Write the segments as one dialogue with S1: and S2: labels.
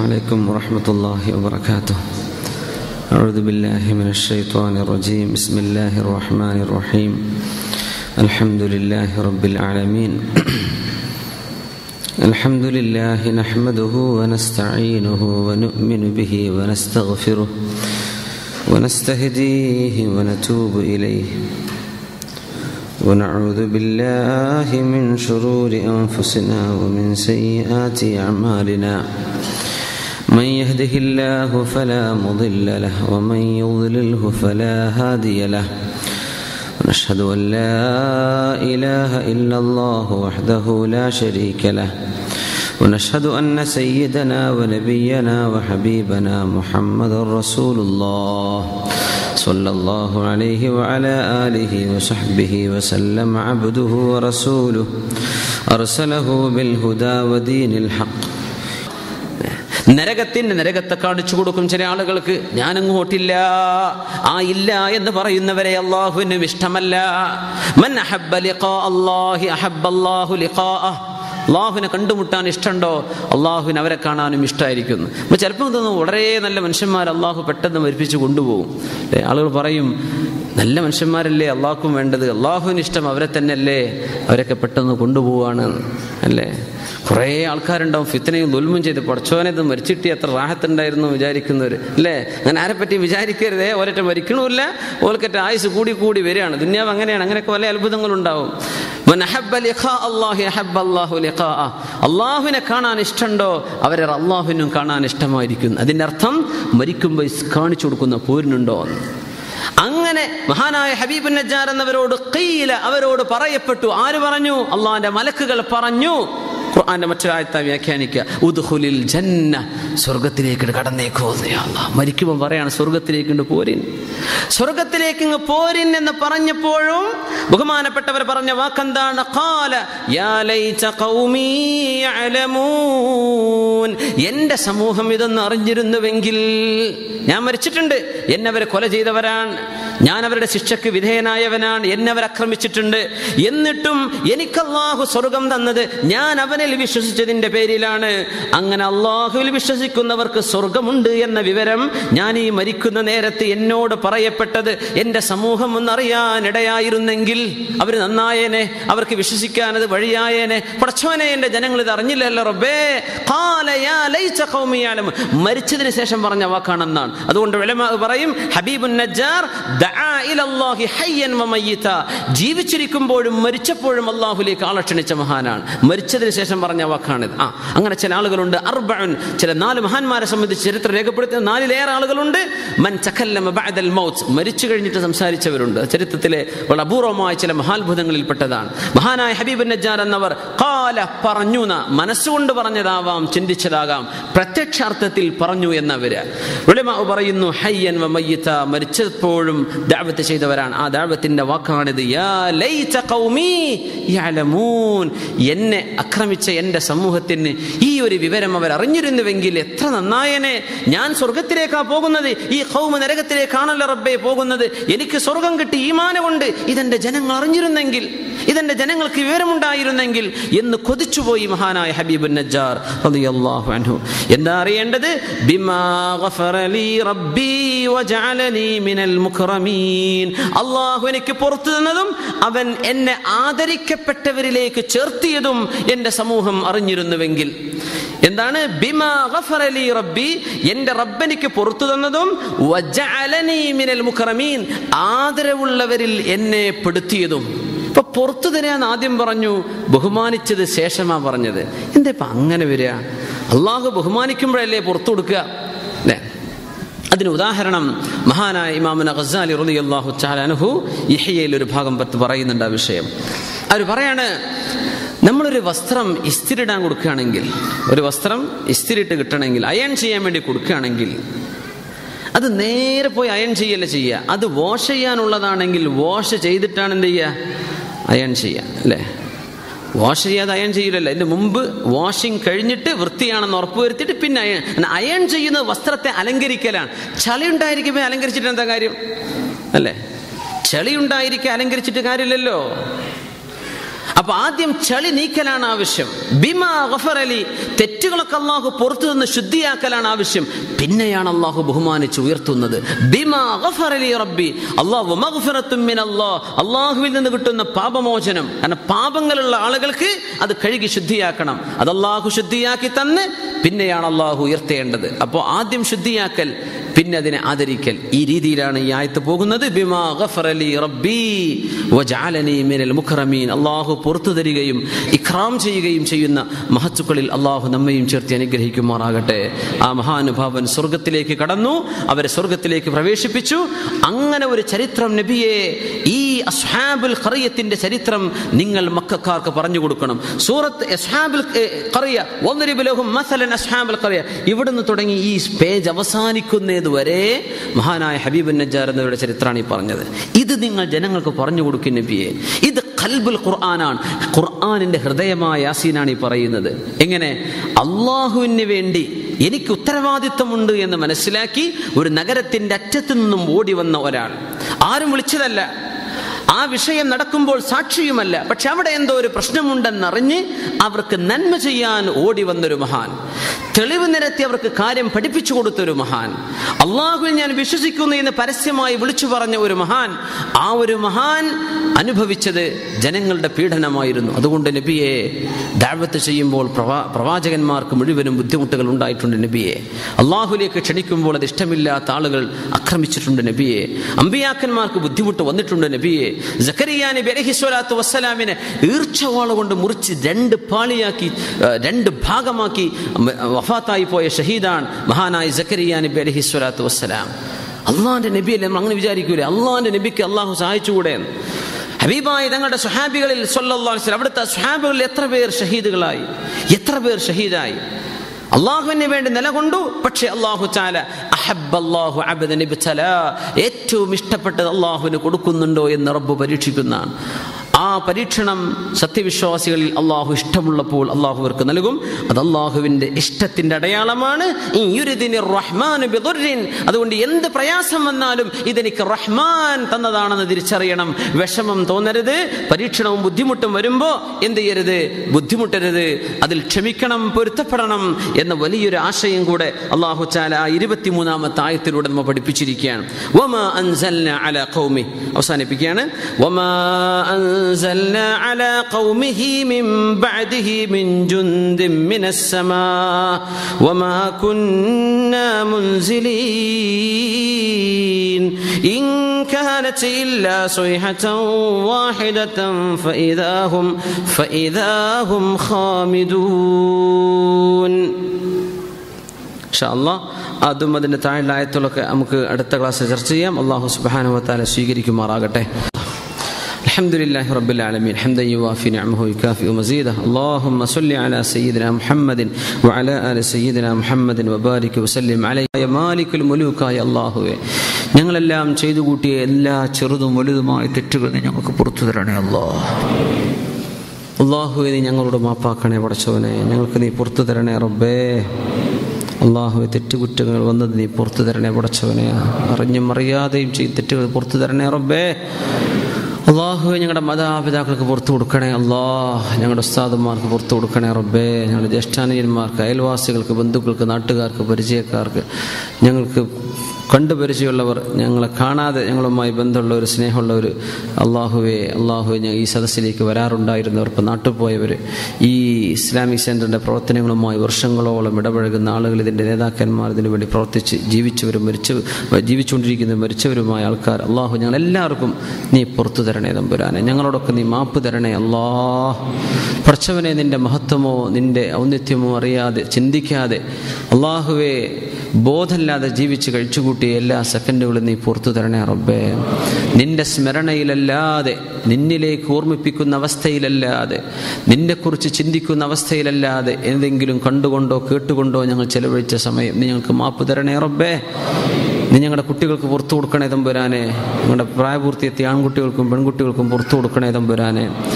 S1: عليكم ورحمة الله وبركاته أعوذ بالله من الشيطان الرجيم بسم الله الرحمن الرحيم الحمد لله رب العالمين الحمد لله نحمده ونستعينه ونؤمن به ونستغفره ونستهديه ونتوب إليه ونعوذ بالله من شرور أنفسنا ومن سيئات أعمالنا من يهده الله فلا مضل له ومن يضلله فلا هادي له ونشهد أن لا إله إلا الله وحده لا شريك له ونشهد أن سيدنا ونبينا وحبيبنا محمد رسول الله صلى الله عليه وعلى آله وصحبه وسلم عبده ورسوله أرسله بالهدى ودين الحق
S2: നരകത്തിന്റെ നരകത്തെ കാണിച്ചു കൊടുക്കും ചില ആളുകൾക്ക് ഞാനങ്ങോട്ടില്ല ആ ഇല്ല എന്ന് പറയുന്നവരെ അള്ളാഹുവിനും ഇഷ്ടമല്ല മൻ അഹബ്ബ ലിഖാ അല്ലാഹി അഹബ്ബ അല്ലാഹു ലിഖാഅഹ് അള്ളാഹുവിനെ കണ്ടുമുട്ടാൻ ഇഷ്ടമുണ്ടോ അള്ളാഹുവിന് അവരെ കാണാനും ഇഷ്ടമായിരിക്കുന്നു അപ്പോൾ ചിലപ്പോൾ തോന്നുന്നു വളരെ നല്ല മനുഷ്യന്മാർ അള്ളാഹു പെട്ടെന്ന് മരിപ്പിച്ച് കൊണ്ടുപോകും അല്ലേ ആളുകൾ പറയും നല്ല മനുഷ്യന്മാരല്ലേ അള്ളാഹുക്കും വേണ്ടത് അള്ളാഹുവിന് ഇഷ്ടം അവരെ തന്നെയല്ലേ അവരൊക്കെ പെട്ടെന്ന് കൊണ്ടുപോവാണ് അല്ലേ കുറേ ആൾക്കാരുണ്ടാവും ഫിത്തനയും ദുൽമും ചെയ്ത് പഠിച്ചോനെ ഇത് മരിച്ചിട്ട് എത്ര റാഹത്തുണ്ടായിരുന്നു വിചാരിക്കുന്നവർ അല്ലേ അങ്ങനെ ആരെപ്പറ്റി വിചാരിക്കരുതേ ഓരറ്റ മരിക്കണമില്ല ഓൽക്കറ്റ ആയുസ് കൂടി കൂടി വരികയാണ് ദുന്യാവ് അങ്ങനെയാണ് അങ്ങനെയൊക്കെ പല അത്ഭുതങ്ങളുണ്ടാവും അള്ളാഹുവിനെ കാണാൻ ഇഷ്ടമുണ്ടോ അവരെ അള്ളാഹുവിനും കാണാൻ ഇഷ്ടമായിരിക്കും അതിൻ്റെ അർത്ഥം മരിക്കുമ്പോൾ കാണിച്ചു കൊടുക്കുന്ന പോരിനുണ്ടോ അങ്ങനെ മഹാനായ ഹബീബ് നജാർ എന്നവരോട് കീല അവരോട് പറയപ്പെട്ടു ആര് പറഞ്ഞു അള്ളാഹിന്റെ മലക്കുകൾ പറഞ്ഞു ഖുർആന്റെ മറ്റൊരായത്ത വ്യാഖ്യാനിക്കുക ഉദ്ഹുലിൽ ജന്ന സ്വർഗത്തിലേക്ക് കടന്നേക്കോ മരിക്കുമ്പോൾ പറയാണ് സ്വർഗത്തിലേക്ക് പോരിൻ സ്വർഗത്തിലേക്ക് ഇങ്ങ് പോരിൻ എന്ന് പറഞ്ഞപ്പോഴും ബഹുമാനപ്പെട്ടവർ പറഞ്ഞ വാക്കെന്താണ് കാല എന്റെ സമൂഹം ഇതൊന്ന് അറിഞ്ഞിരുന്നുവെങ്കിൽ ഞാൻ മരിച്ചിട്ടുണ്ട് എന്നെ അവരെ കൊല ചെയ്തവരാണ് ഞാൻ അവരുടെ ശിക്ഷയ്ക്ക് വിധേയനായവനാണ് എന്നെ അവർ ആക്രമിച്ചിട്ടുണ്ട് എന്നിട്ടും എനിക്ക് അള്ളാഹു സ്വർഗം തന്നത് ഞാൻ അവനിൽ വിശ്വസിച്ചതിന്റെ പേരിലാണ് അങ്ങനെ അള്ളാഹുവിൽ വിശ്വസിക്കുന്നവർക്ക് സ്വർഗമുണ്ട് എന്ന വിവരം ഞാൻ ഈ മരിക്കുന്ന നേരത്ത് എന്നോട് പറയപ്പെട്ടത് എന്റെ സമൂഹം ഒന്നറിയാനിടയായിരുന്നെങ്കിൽ അവർ നന്നായേനെ അവർക്ക് വിശ്വസിക്കാൻ അത് വഴിയായേനെ പടച്ചോനെ എന്റെ ജനങ്ങൾ ഇത് അറിഞ്ഞില്ലല്ലോ റബ്ബേ മരിച്ചതിന് ശേഷം പറഞ്ഞ വാക്കാണെന്നാണ് അതുകൊണ്ട് പറയും ഹബീബുൻ നജ്ജാർ ജീവിച്ചിരിക്കുമ്പോഴും മരിച്ചപ്പോഴും അള്ളാഹുലേക്ക് ആളെ ക്ഷണിച്ച മഹാനാണ് മരിച്ചതിന് ശേഷം പറഞ്ഞ വാക്കാണിത് ആ അങ്ങനെ ചില ആളുകളുണ്ട് അർബൻ ചില നാല് മഹാന്മാരെ സംബന്ധിച്ച് ചരിത്രം രേഖപ്പെടുത്തിയ നാലിലേറെ ആളുകളുണ്ട് മൻ ചക്കല്ലമ ബഅദൽ മൗത്ത് മരിച്ചു കഴിഞ്ഞിട്ട് സംസാരിച്ചവരുണ്ട് ചരിത്രത്തിലെ വളരെ അപൂർവമായ ചില മഹാത്ഭുതങ്ങളിൽപ്പെട്ടതാണ് മഹാനായ ഹബീബ് നജ്ജാർ എന്നവർ കാല പറഞ്ഞു മനസ്സുകൊണ്ട് പറഞ്ഞതാവാം ചിന്തിച്ചതാകാം പ്രത്യക്ഷാർത്ഥത്തിൽ പറഞ്ഞു എന്നവര് ഉലമ പറയുന്നു ഹയ്യൻ വ മയ്യിത്ത മരിച്ചപ്പോഴും ദാവത്ത് ചെയ്തവരാണ് ആ ദാവത്തിന്റെ വാക്കാണിത് യാ ലൈത ഖൗമി യഅലമൂൻ എന്നെ ആക്രമിച്ച എൻ്റെ സമൂഹത്തിന് ഈ ഒരു വിവരം അവർ അറിഞ്ഞിരുന്നുവെങ്കിൽ എത്ര നന്നായനെ ഞാൻ സ്വർഗത്തിലേക്കാ പോകുന്നത് ഈ കൗമ നരകത്തിലേക്കാണല്ലോ റബ്ബെ പോകുന്നത് എനിക്ക് സ്വർഗം കിട്ടി ഈമാന കൊണ്ട് ഇതെന്റെ ജനങ്ങൾ അറിഞ്ഞിരുന്നെങ്കിൽ ഇതെന്റെ ജനങ്ങൾക്ക് വിവരമുണ്ടായിരുന്നെങ്കിൽ എന്ന് കൊതിച്ചുപോയി മഹാനായ ഹബീബ് നജ്ജാർ റളിയല്ലാഹു അൻഹു എന്താ അറിയേണ്ടത് ബിമാ ഗഫറ ലീ റബ്ബി വജഅലനി മിനൽ മുക്രമീൻ അല്ലാഹു എനിക്ക് പുറത്തു തന്നതും അവൻ എന്നെ ആദരിക്കപ്പെട്ടവരിലേക്ക് ചേർത്തിയതും എൻ്റെ സമൂഹം അറിഞ്ഞിരുന്നുവെങ്കിൽ എന്താണ് ബിമാ ഗഫറ ലീ റബ്ബി എൻ്റെ റബ്ബനിക്ക് പുറത്തു തന്നതും വജഅലനി മിനൽ മുക്രമീൻ ആദരവുള്ളവരിൽ എന്നെ പെടുത്തിയതും ഇപ്പൊ പുറത്തു തരാൻ ആദ്യം പറഞ്ഞു ബഹുമാനിച്ചത് ശേഷമാ പറഞ്ഞത് എന്താ ഇപ്പൊ അങ്ങനെ വരിക അള്ളാഹു ബഹുമാനിക്കുമ്പോഴല്ലേ പുറത്തു കൊടുക്കുക അല്ലേ അതിന് ഉദാഹരണം മഹാനായ ഇമാമുന ഖസാലി റലി അള്ളാഹു ചാലനുഹു ഇഹയിൽ ഒരു ഭാഗം പത്ത് പറയുന്നുണ്ട് ആ വിഷയം അവർ പറയാണ് നമ്മളൊരു വസ്ത്രം ഇസ്തിരിടാൻ കൊടുക്കുകയാണെങ്കിൽ ഒരു വസ്ത്രം ഇസ്തിരിട്ട് കിട്ടണമെങ്കിൽ അയൺ ചെയ്യാൻ വേണ്ടി കൊടുക്കുകയാണെങ്കിൽ അത് നേരെ പോയി അയൺ ചെയ്യല്ല ചെയ്യുക അത് വാഷ് ചെയ്യാനുള്ളതാണെങ്കിൽ വാഷ് ചെയ്തിട്ടാണ് എന്ത് ചെയ്യുക അയൺ ചെയ്യുക അല്ലേ വാഷ് ചെയ്യാതെ അയൺ ചെയ്യില്ലല്ലോ ഇതിന് മുമ്പ് വാഷിംഗ് കഴിഞ്ഞിട്ട് വൃത്തിയാണെന്ന് ഉറപ്പ് വരുത്തിയിട്ട് പിന്നെ അയൺ അയൺ ചെയ്യുന്നത് വസ്ത്രത്തെ അലങ്കരിക്കലാണ് ചളി ഉണ്ടായിരിക്കുമ്പോൾ അലങ്കരിച്ചിട്ട് എന്താ കാര്യം അല്ലേ ചളി ഉണ്ടായിരിക്കെ അലങ്കരിച്ചിട്ട് കാര്യമില്ലല്ലോ അപ്പൊ ആദ്യം ചളി നീക്കലാണ് ആവശ്യം ബിമാ ഗഫറലി തെറ്റുകളൊക്കെ അള്ളാഹു പുറത്തു നിന്ന് ശുദ്ധിയാക്കലാണ് ആവശ്യം പിന്നെയാണ് അള്ളാഹു ബഹുമാനിച്ച് ഉയർത്തുന്നത് ബിമാ ഗഫറലി റബ്ബി അള്ളാഹു മഗ്ഫിറത്തും മിൻ അല്ലാഹ് അള്ളാഹുവിൽ നിന്ന് കിട്ടുന്ന പാപമോചനം കാരണം പാപങ്ങളുള്ള ആളുകൾക്ക് അത് കഴുകി ശുദ്ധിയാക്കണം അത് അള്ളാഹു ശുദ്ധിയാക്കി തന്ന് പിന്നെയാണ് അള്ളാഹു ഉയർത്തേണ്ടത് അപ്പോൾ ആദ്യം ശുദ്ധിയാക്കൽ പിന്നെ അതിനെ ആദരിക്കൽ ഈ രീതിയിലാണ് ഈ ആയത്ത് പോകുന്നത് ബിമാ ഗഫറലി റബ്ബി വജഅലനി മിനൽ മുഖറമീൻ അള്ളാഹു പുറത്തു തരികയും ഇക്രാം ചെയ്യുകയും ചെയ്യുന്ന മഹത്തുക്കളിൽ അള്ളാഹു നമ്മയും ചേർത്ത് അനുഗ്രഹിക്കുമാറാകട്ടെ ആ മഹാനുഭാവൻ സ്വർഗത്തിലേക്ക് കടന്നു അവരെ സ്വർഗത്തിലേക്ക് പ്രവേശിപ്പിച്ചു അങ്ങനെ ഒരു ചരിത്രം നബിയെ ഈ അസ്ഹാബുൽ ഖറിയത്തിന്റെ ചരിത്രം നിങ്ങൾ മക്കാർക്ക് പറഞ്ഞു കൊടുക്കണം സൂറത്ത് അസ്ഹാബുൽ ഖറിയ വദ്രിബ് ലഹും മസലൻ അസ്ഹാബുൽ ഖറിയ ഇവിടുന്ന് തുടങ്ങി ഈ പേജ് അവസാനിക്കുന്നത് വരെ മഹാനായ ഹബീബ് നജ്ജാർ എന്നവരുടെ ചരിത്രമാണ് ഈ പറഞ്ഞത് ഇത് നിങ്ങൾ ജനങ്ങൾക്ക് പറഞ്ഞു കൊടുക്കും നബിയെ ഇത് ഖൽബുൽ ഖുർആനാണ് ഖുർആനിന്റെ ഹൃദയമായ യാസീനാണ് ഈ പറയുന്നത് എങ്ങനെ അള്ളാഹുവിന് വേണ്ടി എനിക്ക് ഉത്തരവാദിത്വമുണ്ട് എന്ന് മനസ്സിലാക്കി ഒരു നഗരത്തിന്റെ അറ്റത്തു നിന്നും ഓടി വന്ന ഒരാൾ ആരും വിളിച്ചതല്ല ആ വിഷയം നടക്കുമ്പോൾ സാക്ഷിയുമല്ല പക്ഷെ അവിടെ എന്തോ ഒരു പ്രശ്നമുണ്ടെന്നറിഞ്ഞ് അവർക്ക് നന്മ ചെയ്യാൻ ഓടി വന്നൊരു മഹാൻ തെളിവ് നിരത്തി അവർക്ക് കാര്യം പഠിപ്പിച്ചു കൊടുത്തൊരു മഹാൻ അള്ളാഹുവിൽ ഞാൻ വിശ്വസിക്കുന്നു എന്ന് പരസ്യമായി വിളിച്ചു പറഞ്ഞ ഒരു മഹാൻ ആ ഒരു മഹാൻ അനുഭവിച്ചത് ജനങ്ങളുടെ പീഡനമായിരുന്നു അതുകൊണ്ട് നബിയെ ദാവത്ത് ചെയ്യുമ്പോൾ പ്രവാ പ്രവാചകന്മാർക്ക് മുഴുവനും ബുദ്ധിമുട്ടുകൾ ഉണ്ടായിട്ടുണ്ട് നബിയെ അള്ളാഹുലേക്ക് ക്ഷണിക്കുമ്പോൾ അത് ഇഷ്ടമില്ലാത്ത ആളുകൾ ആക്രമിച്ചിട്ടുണ്ട് നബിയെ അമ്പിയാക്കന്മാർക്ക് ബുദ്ധിമുട്ട് വന്നിട്ടുണ്ട് നബിയെ ജക്കരിയ നബി അലഹിസ്വലാത്തു വസ്സലാമിനെ ഈർച്ചവാള കൊണ്ട് മുറിച്ച് രണ്ട് പാളിയാക്കി രണ്ട് ഭാഗമാക്കി വഫാത്തായി പോയ ഷഹീദാൻ മഹാനായ ജക്കരിയ നബി അലഹിസ്വലാത്തു വസ്സലാം അള്ളാന്റെ നബിയല്ലേ നമ്മൾ അങ്ങനെ വിചാരിക്കൂലേ അള്ളാന്റെ നബിക്ക് അള്ളാഹു സഹായിച്ചുകൂടെ ഹബീബായി തങ്ങളുടെ സുഹാബികളിൽ സൊല്ലാസ് അവിടുത്തെ സുഹാബികളിൽ എത്ര പേർ ഷഹീദുകളായി എത്ര പേർ ഷഹീദായി അള്ളാഹുവിന് വേണ്ടി നിലകൊണ്ടു പക്ഷെ അള്ളാഹു ചാല അഹബ്ബല്ലാഹു അബ്ദൻ ഇബ്തലാ ഏറ്റവും ഇഷ്ടപ്പെട്ടത് അള്ളാഹുവിന് കൊടുക്കുന്നുണ്ടോ എന്ന് റബ്ബ് പരീക്ഷിക്കുന്നതാണ് ആ പരീക്ഷണം സത്യവിശ്വാസികളിൽ അള്ളാഹു ഇഷ്ടമുള്ളപ്പോൾ അള്ളാഹു അവർക്ക് നൽകും അത് അള്ളാഹുവിന്റെ ഇഷ്ടത്തിന്റെ അടയാളമാണ് അതുകൊണ്ട് എന്ത് പ്രയാസം വന്നാലും ഇതെനിക്ക് റഹ്മാൻ തന്നതാണെന്ന് തിരിച്ചറിയണം വിഷമം തോന്നരുത് പരീക്ഷണവും ബുദ്ധിമുട്ടും വരുമ്പോ എന്ത് ചെയ്യരുത് ബുദ്ധിമുട്ടരുത് അതിൽ ക്ഷമിക്കണം പൊരുത്തപ്പെടണം എന്ന വലിയൊരു ആശയം കൂടെ അള്ളാഹു ചാല ആ ഇരുപത്തിമൂന്നാമത്തെ ആയത്തിലൂടെ നമ്മൾ പഠിപ്പിച്ചിരിക്കുകയാണ് അവസാനിപ്പിക്കുകയാണ്
S1: أنزلنا على قومه من بعده من جند من السماء وما كنا منزلين إن كانت إلا صيحة واحدة فإذا هم فإذا هم خامدون إن شاء الله അതും അതിൻ്റെ താഴെ ആയത്തുകളൊക്കെ നമുക്ക് അടുത്ത ക്ലാസ്സിൽ ചർച്ച ചെയ്യാം അള്ളാഹു സുബാനുവത്താല സ്വീകരിക്കുമാറാകട്ടെ الحمد لله رب العالمين حمدا يوافي نعمه ويكافئ مزيده اللهم صل على سيدنا محمد وعلى آل سيدنا محمد وبارك وسلم عليه يا مالك الملوك يا الله ഞങ്ങളെല്ലാം ചെയ്തു കൂട്ടിയ എല്ലാ ചെറുതും വലുതുമായ തെറ്റുകൾ നീ ഞങ്ങൾക്ക് പുറത്തു തരണേ അല്ലോ അള്ളാഹു നീ ഞങ്ങളോട് മാപ്പാക്കണേ പടച്ചവനെ ഞങ്ങൾക്ക് നീ പുറത്തു തരണേ റബ്ബേ അള്ളാഹു തെറ്റുകുറ്റങ്ങൾ വന്നത് നീ പുറത്തു തരണേ പടച്ചവനെ അറിഞ്ഞും അറിയാതെയും ചെയ്ത് തെറ്റുകൾ പുറത്തു തരണേ റബ്ബേ അള്ളാഹു ഞങ്ങളുടെ മാതാപിതാക്കൾക്ക് പുറത്തു കൊടുക്കണേ അള്ളാഹ് ഞങ്ങളുടെ ഉസ്താദന്മാർക്ക് പുറത്തു കൊടുക്കണേ റബ്ബേ ഞങ്ങളുടെ ജ്യേഷ്ഠാനീയന്മാർക്ക് അയൽവാസികൾക്ക് ബന്ധുക്കൾക്ക് നാട്ടുകാർക്ക് പരിചയക്കാർക്ക് ഞങ്ങൾക്ക് കണ്ടു പരിചയമുള്ളവർ ഞങ്ങളെ കാണാതെ ഞങ്ങളുമായി ബന്ധമുള്ളവർ സ്നേഹമുള്ളവർ അള്ളാഹുവെ അള്ളാഹു ഈ സദസ്സിലേക്ക് വരാറുണ്ടായിരുന്നവർ ഇപ്പോൾ നാട്ടിൽ പോയവർ ഈ ഇസ്ലാമിക് സെൻറ്ററിൻ്റെ പ്രവർത്തനങ്ങളുമായി വർഷങ്ങളോളം ഇടപഴകുന്ന ആളുകൾ ഇതിൻ്റെ നേതാക്കന്മാർ ഇതിനു വേണ്ടി പ്രവർത്തിച്ച് ജീവിച്ചവരും മരിച്ചു ജീവിച്ചുകൊണ്ടിരിക്കുന്ന മരിച്ചവരുമായ ആൾക്കാർ അള്ളാഹു ഞങ്ങൾ എല്ലാവർക്കും നീ പുറത്തു തരണേ തമ്പുരാനെ ഞങ്ങളോടൊക്കെ നീ മാപ്പ് തരണേ അള്ളാഹ് പഠിച്ചവനെ നിന്റെ മഹത്വമോ നിന്റെ ഔന്നിത്യമോ അറിയാതെ ചിന്തിക്കാതെ അള്ളാഹുവെ ബോധമില്ലാതെ ജീവിച്ച് കഴിച്ചുകൂട്ടിയ എല്ലാ സെക്കൻഡുകളും നീ പുറത്തു തരണേ റബ്ബേ നിന്റെ സ്മരണയിലല്ലാതെ നിന്നിലേക്ക് ഓർമ്മിപ്പിക്കുന്ന അവസ്ഥയിലല്ലാതെ നിന്നെക്കുറിച്ച് ചിന്തിക്കുന്ന അവസ്ഥയിലല്ലാതെ എന്തെങ്കിലും കണ്ടുകൊണ്ടോ കേട്ടുകൊണ്ടോ ഞങ്ങൾ ചെലവഴിച്ച സമയം നീ ഞങ്ങൾക്ക് മാപ്പ് തരണേ റബ്ബേ നീ ഞങ്ങളുടെ കുട്ടികൾക്ക് പുറത്തു കൊടുക്കണേ തമ്പുരാനെ ഞങ്ങളുടെ പ്രായപൂർത്തിയെത്തിയ ആൺകുട്ടികൾക്കും പെൺകുട്ടികൾക്കും പുറത്തു കൊടുക്കണേ തമ്പുരാനെ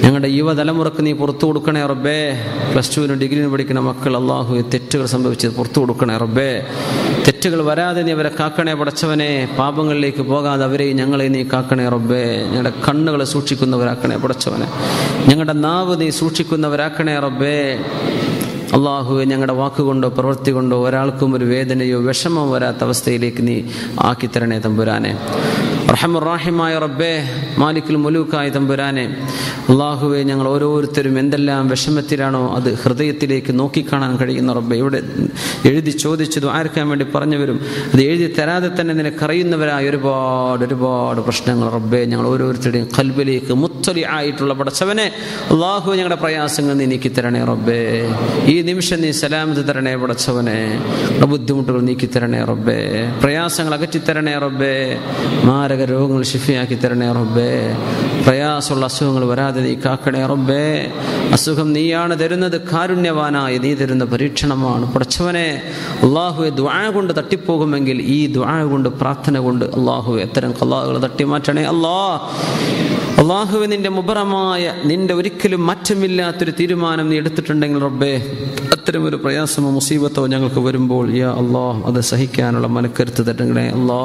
S1: ഞങ്ങളുടെ യുവതലമുറക്ക് നീ പുറത്തു കൊടുക്കണേ റബ്ബേ പ്ലസ് ടുവിനും ഡിഗ്രിനും പഠിക്കുന്ന മക്കൾ അള്ളാഹു തെറ്റുകൾ സംഭവിച്ചത് പുറത്തു കൊടുക്കണേ റബ്ബേ തെറ്റുകൾ വരാതെ നീ അവരെ കാക്കണേ പടച്ചവനെ പാപങ്ങളിലേക്ക് പോകാതെ അവരെ ഞങ്ങളെ നീ കാക്കണേ റബ്ബേ ഞങ്ങളുടെ കണ്ണുകളെ സൂക്ഷിക്കുന്നവരാക്കണേ പടച്ചവനെ ഞങ്ങളുടെ നാവ് നീ സൂക്ഷിക്കുന്നവരാക്കണേ റബ്ബേ അള്ളാഹുവെ ഞങ്ങളുടെ വാക്കുകൊണ്ടോ പ്രവൃത്തി കൊണ്ടോ ഒരാൾക്കും ഒരു വേദനയോ വിഷമോ വരാത്ത അവസ്ഥയിലേക്ക് നീ ആക്കി തരണേ തമ്പുരാനെ റഹമുറാഹിമായ റബ്ബേ മാലിക്കുൽ മുലൂക്കായ തമ്പുരാനെ അള്ളാഹുവെ ഞങ്ങൾ ഓരോരുത്തരും എന്തെല്ലാം വിഷമത്തിലാണോ അത് ഹൃദയത്തിലേക്ക് നോക്കിക്കാണാൻ കഴിയുന്ന റബ്ബെ ഇവിടെ എഴുതി ചോദിച്ചതും ആർക്കാൻ വേണ്ടി പറഞ്ഞവരും അത് എഴുതി തരാതെ തന്നെ നിനക്കറിയുന്നവരായ ഒരുപാട് ഒരുപാട് പ്രശ്നങ്ങൾ റബ്ബെ ഞങ്ങൾ ഓരോരുത്തരുടെയും കൽബിലേക്ക് മുത്തലി ആയിട്ടുള്ള പടച്ചവനെ അള്ളാഹു ഞങ്ങളുടെ പ്രയാസങ്ങൾ നീ നീക്കി തരണേ റബ്ബേ ഈ നിമിഷം നീ സലാമത്ത് തരണേ പടച്ചവനെ നമ്മുടെ ബുദ്ധിമുട്ടുകൾ നീക്കി തരണേ റബ്ബേ പ്രയാസങ്ങൾ അകറ്റിത്തരണേ റബ്ബേ മാരക രോഗങ്ങൾ ഷിഫിയാക്കി തരണേ റബ്ബേ പ്രയാസമുള്ള അസുഖങ്ങൾ വരാതെ നീ കാക്കണേ റബ്ബേ അസുഖം നീയാണ് തരുന്നത് കാരുണ്യവാനായ നീ തരുന്ന പരീക്ഷണമാണ് പടച്ചവനെ അള്ളാഹുവെ ദ്വാ കൊണ്ട് തട്ടിപ്പോകുമെങ്കിൽ ഈ ദ്വാ കൊണ്ട് പ്രാർത്ഥന കൊണ്ട് അള്ളാഹു എത്തരം കല്ലാഹുകൾ തട്ടിമാറ്റണേ അല്ലാ അള്ളാഹുവെ നിന്റെ മുബറമായ നിന്റെ ഒരിക്കലും മാറ്റമില്ലാത്തൊരു തീരുമാനം നീ എടുത്തിട്ടുണ്ടെങ്കിൽ റബ്ബേ അത്തരമൊരു പ്രയാസമോ മുസീബത്തോ ഞങ്ങൾക്ക് വരുമ്പോൾ യാ അള്ളാഹ് അത് സഹിക്കാനുള്ള മനക്കരുത്ത് തരണേ അല്ലാ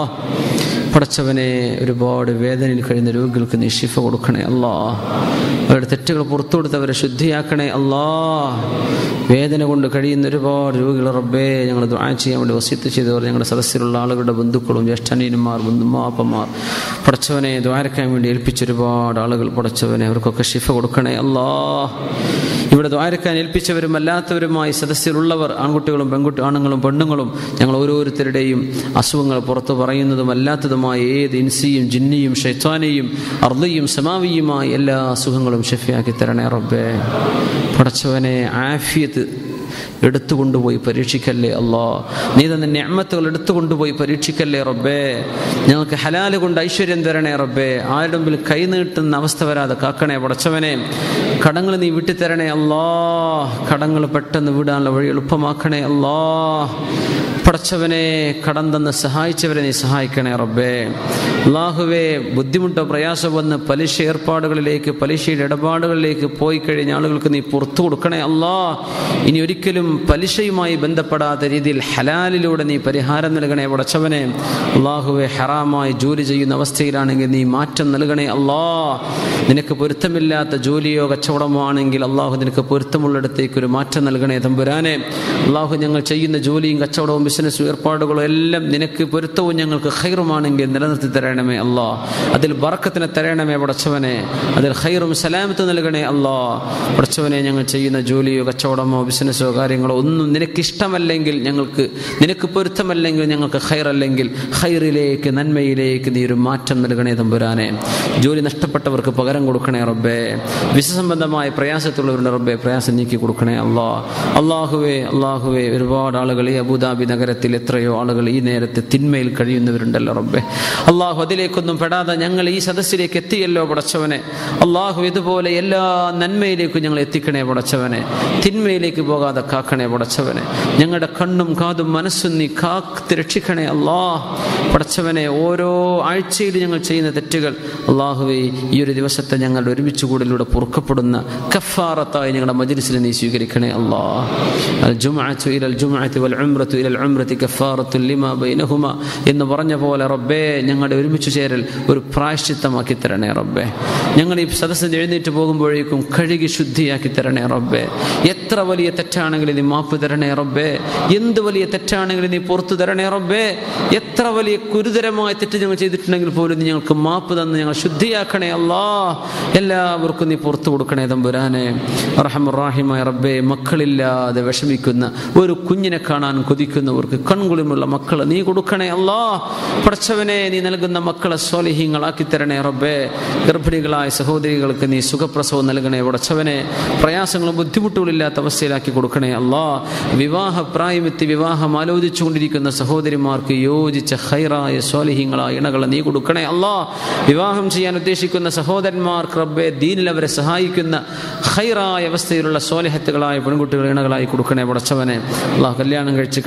S1: പടച്ചവനെ ഒരുപാട് വേദനയിൽ കഴിയുന്ന രോഗികൾക്ക് നീ ശിഫ കൊടുക്കണേ അല്ലാ അവരുടെ തെറ്റുകൾ പുറത്തു കൊടുത്തവരെ ശുദ്ധിയാക്കണേ അല്ലാ വേദന കൊണ്ട് കഴിയുന്ന ഒരുപാട് രോഗികൾ റബ്ബേ ഞങ്ങൾ ദ്വാ ചെയ്യാൻ വേണ്ടി വസിത്ത് ചെയ്തവർ ഞങ്ങളുടെ സദസ്സിലുള്ള ആളുകളുടെ ബന്ധുക്കളും ജ്യേഷ്ഠനീയന്മാർ ബന്ധുമാപ്പന്മാർ പടച്ചവനെ ദ്വാരക്കാൻ വേണ്ടി ഏൽപ്പിച്ച ഒരുപാട് ആളുകൾ പടച്ചവനെ അവർക്കൊക്കെ ശിഫ കൊടുക്കണേ അല്ലാ ഇവിടെ ദ്വാരക്കാൻ ഏൽപ്പിച്ചവരും അല്ലാത്തവരുമായി സദസ്സിലുള്ളവർ ആൺകുട്ടികളും പെൺകുട്ടി ആണുങ്ങളും പെണ്ണുങ്ങളും ഞങ്ങൾ ഓരോരുത്തരുടെയും അസുഖങ്ങൾ പുറത്തു പറയുന്നതും അല്ലാത്തതുമായ ഏത് ഇൻസിയും ജിന്നിയും ഷൈത്വാനെയും അർദയും സമാവിയുമായി എല്ലാ അസുഖങ്ങളും ഷെഫിയാക്കി തരണേ റബ്ബേ പടച്ചവനെ ആഫിയത്ത് എടുത്തുകൊണ്ടുപോയി പരീക്ഷിക്കല്ലേ അല്ലാ നീ തന്നെ ഞാമത്തുകൾ എടുത്തുകൊണ്ടുപോയി പരീക്ഷിക്കല്ലേ റബ്ബേ ഞങ്ങൾക്ക് ഹലാല് കൊണ്ട് ഐശ്വര്യം തരണേ റബ്ബേ ആരുടെ മുമ്പിൽ കൈ നീട്ടുന്ന അവസ്ഥ വരാതെ കാക്കണേ പടച്ചവനെ കടങ്ങൾ നീ വിട്ടുതരണേ അല്ലാ കടങ്ങൾ പെട്ടെന്ന് വിടാനുള്ള വഴി എളുപ്പമാക്കണേ അല്ലാ പടച്ചവനെ കടം തന്ന് സഹായിച്ചവരെ നീ സഹായിക്കണേ റബ്ബേ അള്ളാഹുവേ ബുദ്ധിമുട്ടോ പ്രയാസം വന്ന് പലിശ ഏർപ്പാടുകളിലേക്ക് പലിശയുടെ ഇടപാടുകളിലേക്ക് പോയി കഴിഞ്ഞ ആളുകൾക്ക് നീ പുറത്തു കൊടുക്കണേ അല്ലാ ഇനി ഒരിക്കലും പലിശയുമായി ബന്ധപ്പെടാത്ത രീതിയിൽ ഹലാലിലൂടെ നീ പരിഹാരം നൽകണേ പടച്ചവനെ അള്ളാഹുവെ ഹറാമായി ജോലി ചെയ്യുന്ന അവസ്ഥയിലാണെങ്കിൽ നീ മാറ്റം നൽകണേ അല്ലാ നിനക്ക് പൊരുത്തമില്ലാത്ത ജോലിയോ കച്ചവടമോ ആണെങ്കിൽ അള്ളാഹു നിനക്ക് പൊരുത്തമുള്ളിടത്തേക്ക് ഒരു മാറ്റം നൽകണേ തമ്പുരാനെ അള്ളാഹു ഞങ്ങൾ ചെയ്യുന്ന ജോലിയും കച്ചവടവും ബിസിനസ്സും ഏർപ്പാടുകളും എല്ലാം നിനക്ക് പൊരുത്തവും ഞങ്ങൾക്ക് ഹൈറുമാണെങ്കിൽ നിലനിർത്തി തരണമേ അല്ലാ അതിൽ ബറക്കത്തിനെ തരണമേ പടച്ചവനെ അതിൽ ഹൈറും സലാമത്ത് നൽകണേ അല്ലാ പടച്ചവനെ ഞങ്ങൾ ചെയ്യുന്ന ജോലിയോ കച്ചവടമോ ബിസിനസ്സോ കാര്യങ്ങളോ ഒന്നും നിനക്ക് ഇഷ്ടമല്ലെങ്കിൽ ഞങ്ങൾക്ക് നിനക്ക് പൊരുത്തമല്ലെങ്കിൽ ഞങ്ങൾക്ക് ഹൈറല്ലെങ്കിൽ ഹൈറിലേക്ക് നന്മയിലേക്ക് നീ ഒരു മാറ്റം നൽകണേ തമ്പുരാനെ ജോലി നഷ്ടപ്പെട്ടവർക്ക് പകരം കൊടുക്കണേ റബ്ബേ വിസസംബന്ധമായ പ്രയാസത്തുള്ളവരുടെ റബ്ബെ പ്രയാസം നീക്കി കൊടുക്കണേ അല്ലാ അള്ളാഹുവേ അള്ളാഹുവേ ഒരുപാട് ആളുകൾ ഈ അബുദാബി നഗരത്തിൽ എത്രയോ ആളുകൾ ഈ നേരത്തെ തിന്മയിൽ കഴിയുന്നവരുണ്ടല്ലോ റബ്ബെ അള്ളാഹു അതിലേക്കൊന്നും പെടാതെ ഞങ്ങൾ ഈ സദസ്സിലേക്ക് എത്തിയല്ലോ പടച്ചവനെ അള്ളാഹു ഇതുപോലെ എല്ലാ നന്മയിലേക്കും ഞങ്ങൾ എത്തിക്കണേ പടച്ചവനെ തിന്മയിലേക്ക് പോകാതെ കാക്കണേ പടച്ചവനെ ഞങ്ങളുടെ കണ്ണും കാതും മനസ്സും നീ കാത്ത് രക്ഷിക്കണേ അല്ലാ പടച്ചവനെ ഓരോ ആഴ്ചയിൽ ഞങ്ങൾ ചെയ്യുന്ന തെറ്റുകൾ അള്ളാഹുവെ ഈ ഒരു ദിവസത്തെ ഞങ്ങളുടെ ഒരുമിച്ച് കൂടലിലൂടെ പൊറുക്കപ്പെടുന്ന കഫാറത്തായി ഞങ്ങളുടെ മജ്ലിസിൽ നീ സ്വീകരിക്കണേ അല്ലാ അൽ ജുമഅത്തു ഇലൽ ജുമഅത്തി വൽ ഉംറത്തു ഇലൽ ഉംറത്തി കഫാറത്തു ലിമാ ബൈനഹുമ എന്ന് പറഞ്ഞ പോലെ റബ്ബേ ഞങ്ങളുടെ ഒരുമിച്ച് ചേരൽ ഒരു പ്രായശ്ചിത്തമാക്കി തരണേ റബ്ബേ ഞങ്ങൾ ഈ സദസ്സിൽ എഴുന്നേറ്റ് പോകുമ്പോഴേക്കും കഴുകി ശുദ്ധിയാക്കി തരണേ റബ്ബേ എത്ര വലിയ തെറ്റാണെങ്കിലും നീ മാപ്പ് തരണേ റബ്ബേ എന്ത് വലിയ തെറ്റാണെങ്കിലും നീ പുറത്തു തരണേ റബ്ബേ എത്ര വലിയ ഗുരുതരമായ തെറ്റ് ഞങ്ങൾ ചെയ്തിട്ടുണ്ടെങ്കിൽ പോലും നീ ഞങ്ങൾക്ക് മാപ്പ് തന്ന് ഞങ്ങൾ ശുദ്ധിയാക്കണേ അല്ലാ എല്ലാവർക്കും നീ പുറത്തു കൊടുക്കണേ തമ്പുരാനെ റഹമുറാഹിമായ റബ്ബേ മക്കളില്ലാതെ വിഷമിക്കുന്ന ഒരു കുഞ്ഞിനെ കാണാൻ കൊതിക്കുന്നവർക്ക് കൺകുളിമുള്ള മക്കളെ നീ കൊടുക്കണേ അല്ലാ പടച്ചവനെ നീ നൽകുന്ന മക്കളെ സ്വാലിഹീങ്ങളാക്കി തരണേ റബ്ബേ ഗർഭിണികളായ സഹോദരികൾക്ക് നീ സുഖപ്രസവം നൽകണേ പടച്ചവനെ പ്രയാസങ്ങളും ബുദ്ധിമുട്ടുകളും ഇല്ലാത്ത അവസ്ഥയിലാക്കി കൊടുക്കണേ അല്ലാ വിവാഹ പ്രായമെത്തി വിവാഹം ആലോചിച്ചുകൊണ്ടിരിക്കുന്ന സഹോദരിമാർക്ക് യോജിച്ച ഹൈറായ സ്വാലിഹീങ്ങളായ ഇണകളെ നീ കൊടുക്കണേ അല്ലാ വിവാഹം ചെയ്യാൻ ഉദ്ദേശിക്കുന്ന സഹോദരന്മാർക്ക് റബ്ബെ ദീനിൽ അവരെ സഹായിക്കുന്ന ഹൈറായ അവസ്ഥയിലുള്ള സ്വാലിഹത്തുകളായ പെൺകുട്ടികൾ ഇണകളായി കൊടുക്കണേ പടച്ചവനെ അള്ളാഹ് കല്യാണം കഴിച്ച് കഴിഞ്ഞവരുടെ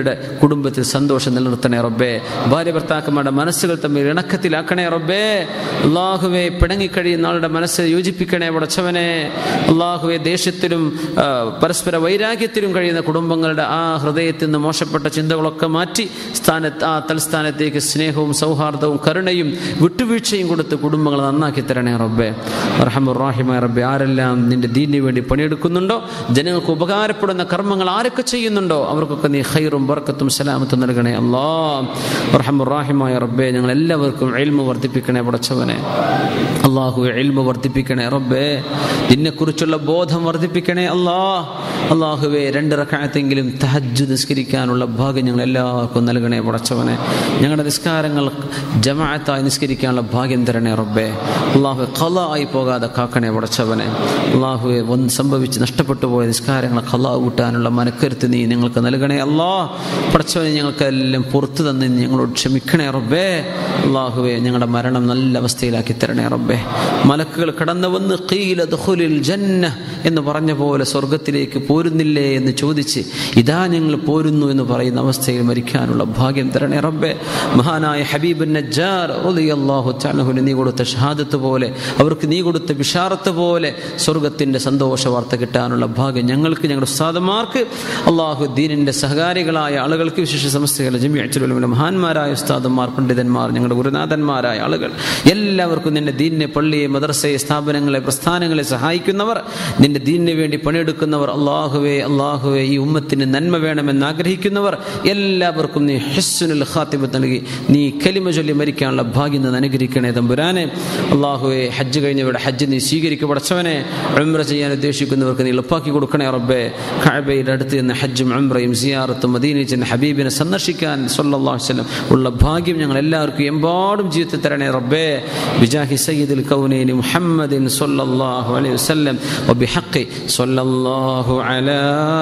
S2: അവരുടെ കുടുംബത്തിൽ സന്തോഷം നിലനിർത്തണേ റബ്ബേ ഭാര്യ ഭർത്താക്കന്മാരുടെ മനസ്സുകൾ തമ്മിൽ ഇണക്കത്തിലാക്കണേ റബ്ബേ അള്ളാഹുവെ പിണങ്ങിക്കഴിയുന്ന ആളുടെ മനസ്സ് യോജിപ്പിക്കണേ പടച്ചവനെ അള്ളാഹുവെ ദേഷ്യത്തിലും ആ, പരസ്പര വൈരാഗ്യത്തിലും കഴിയുന്ന കുടുംബങ്ങളുടെ ആ ഹൃദയത്തിൽ നിന്ന് മോശപ്പെട്ട ചിന്തകളൊക്കെ മാറ്റി സ്ഥാനത്ത് ആ തൽസ്ഥാനത്തേക്ക് സ്നേഹവും സൗഹാർദ്ദവും കരുണയും വിട്ടുവീഴ്ചയും കൊടുത്ത് കുടുംബങ്ങൾ നന്നാക്കി തരണേ റബ്ബേ റഹമുറാഹിമായ റബ്ബെ ആരെല്ലാം നിന്റെ ദീനിന് വേണ്ടി പണിയെടുക്കുന്നുണ്ടോ ജനങ്ങൾക്ക് ഉപകാരപ്പെടുന്ന കർമ്മങ്ങൾ ആരൊക്കെ ചെയ്യുന്നുണ്ടോ അവർക്കൊക്കെ നീ ഖൈറും ബർക്കത്തും സലാമത്തും നൽകണേ അല്ലാ റഹമുറാഹിമായ റബ്ബെ ഞങ്ങൾ എല്ലാവർക്കും എൽമ വർദ്ധിപ്പിക്കണേ പടച്ചവനെ അള്ളാഹു എൽമ വർദ്ധിപ്പിക്കണേ റബ്ബേ നിന്നെക്കുറിച്ചുള്ള ബോധം വർദ്ധിപ്പിക്കണേ അല്ലാ അള്ളാഹുവെ രണ്ട് റക്കായത്തെങ്കിലും തഹജ്ജു നിസ്കരിക്കാനുള്ള ഭാഗ്യം ഞങ്ങൾ എല്ലാവർക്കും നൽകണേ പടച്ചവനെ ഞങ്ങളുടെ നിസ്കാരങ്ങൾ ജമാഅത്തായി നിസ്കരിക്കാനുള്ള ഭാഗ്യം തരണേ റബ്ബേ അള്ളാഹു ഖല ആയി പോകാതെ കാക്കണേ പടച്ചവനെ അള്ളാഹുവെ ഒന്ന് സംഭവിച്ച് നഷ്ടപ്പെട്ടു പോയ നിസ്കാരങ്ങളെ ഖല കൂട്ടാനുള്ള മനക്കരുത്ത് നീ ഞങ്ങൾക്ക് നൽകണേ അല്ലാ പടച്ചവനെ ഞങ്ങൾക്കെല്ലാം പുറത്തു തന്ന് നീ ഞങ്ങളോട് ക്ഷമിക്കണേ റബ്ബേ അള്ളാഹുവെ ഞങ്ങളുടെ മരണം നല്ല അവസ്ഥയിലാക്കി തരണേ റബ്ബേ മലക്കുകൾ കടന്നു വന്ന് ഖീല ദഖുലിൽ ജന്ന എന്ന് പറഞ്ഞ പോലെ സ്വർഗത്തിലേക്ക് പോരുന്നില്ലേ എന്ന് ചോദിച്ച് ഇതാ ഞങ്ങൾ പോരുന്നു എന്ന് പറയുന്ന അവസ്ഥയിൽ മരിക്കാനുള്ള ഭാഗ്യം തരണേ റബ്ബേ മഹാനായ ഹബീബ് നജ്ജാർ റളിയല്ലാഹു തആലഹുവിന് നീ കൊടുത്ത ഷഹാദത്ത് പോലെ അവർക്ക് നീ കൊടുത്ത ബിഷാറത്ത് പോലെ സ്വർഗത്തിന്റെ സന്തോഷ വാർത്ത കിട്ടാനുള്ള ഭാഗ്യം ഞങ്ങൾക്ക് ഞങ്ങളുടെ ഉസ്താദന്മാർക്ക് അള്ളാഹു ദീനിന്റെ സഹകാരികളായ ആളുകൾക്ക് വിശേഷ സമസ്തകളുടെ ജമിഅച്ചുലുള്ള മഹാന്മാരായ ഉസ്താദന്മാർ പണ്ഡിതന്മാർ ഞങ്ങളുടെ ഗുരുനാഥന്മാരായ ആളുകൾ എല്ലാവർക്കും നിന്റെ ദീനിനെ പള്ളിയെ മദ്രസയെ സ്ഥാപനങ്ങളെ പ്രസ്ഥാനങ്ങളെ സഹായിക്കുന്നവർ നിന്റെ ദീനിന് വേണ്ടി പണിയെടുക്കുന്നവർ അള്ളാഹുവെ അള്ളാഹുവെ ഈ ഉമ്മത്തിന് നന്മ വേണമെന്ന് ആഗ്രഹിക്കുന്നവർ എല്ലാവർക്കും നീ ഹെസ്സുനുൽ ഖാത്തിബത്ത് നൽകി നീ കലിമ ചൊല്ലി മരിക്കാനുള്ള ഭാഗ്യം നിന്ന് അനുഗ്രഹിക്കണേ തമ്പുരാനെ അള്ളാഹുവെ ഹജ്ജ് കഴിഞ്ഞവരുടെ ഹജ്ജ് നീ സ്വീകരിക്കുക പടച്ചവനെ ഉംറ ചെയ്യാൻ ഉദ്ദേശിക്കുന്നവർക്ക് നീ എളുപ്പാക്കി കൊടുക്കണേ റബ്ബേ ഖഅബയുടെ അടുത്ത് നിന്ന് ഹജ്ജും ഉംറയും സിയാറത്തും മദീനയിൽ ചെന്ന് ഹബീബിനെ സന്ദർശിക്കാൻ സല്ലല്ലാഹു അലൈഹി വസല്ലം ഉള്ള ഭാഗ്യം ഞങ്ങൾ എല്ലാവർക്കും എമ്പാടും ജീവിതത്തിൽ തരണേ റബ്ബേ ബിജാഹി സയ്യിദുൽ കൗനൈനി മുഹമ്മദിൻ സല്ലല്ലാഹു അലൈഹി വസല്ലം وبحق صلى الله على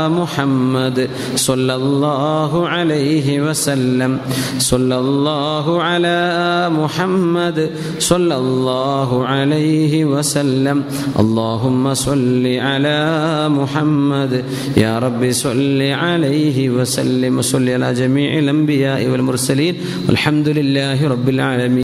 S2: محمد صلى الله عليه وسلم صلى الله على محمد صلى الله عليه وسلم اللهم صل على محمد يا رب صل عليه وسلم وصل على جميع الأنبياء والمرسلين والحمد لله رب العالمين